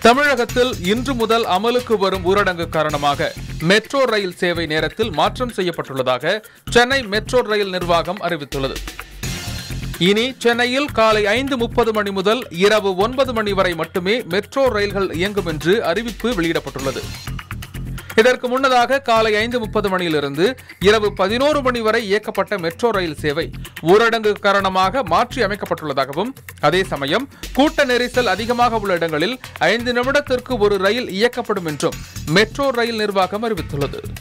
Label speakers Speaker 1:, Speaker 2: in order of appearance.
Speaker 1: தமிழகத்தில் இன்று முதல் அமலுக்கு வரும் ஊரடங்கு காரணமாக மெட்ரோ ரயில் சேவை நேரத்தில் மாற்றம் செய்யப்பட்டுள்ளதாக சென்னை மெட்ரோ ரயில் நிர்வாகம் அறிவித்துள்ளது இனி சென்னையில் காலை ஐந்து முப்பது மணி முதல் இரவு ஒன்பது மணி வரை மட்டுமே மெட்ரோ ரயில்கள் இயங்கும் என்று அறிவிப்பு வெளியிடப்பட்டுள்ளது இதற்கு முன்னதாக காலை ஐந்து முப்பது மணியிலிருந்து இரவு பதினோரு மணி வரை இயக்கப்பட்ட மெட்ரோ ரயில் சேவை ஊரடங்கு காரணமாக மாற்றி அமைக்கப்பட்டுள்ளதாகவும் அதே சமயம் கூட்ட நெரிசல் அதிகமாக உள்ள இடங்களில் ஐந்து நிமிடத்திற்கு ஒரு ரயில் இயக்கப்படும் என்றும் மெட்ரோ ரயில் நிர்வாகம் அறிவித்துள்ளது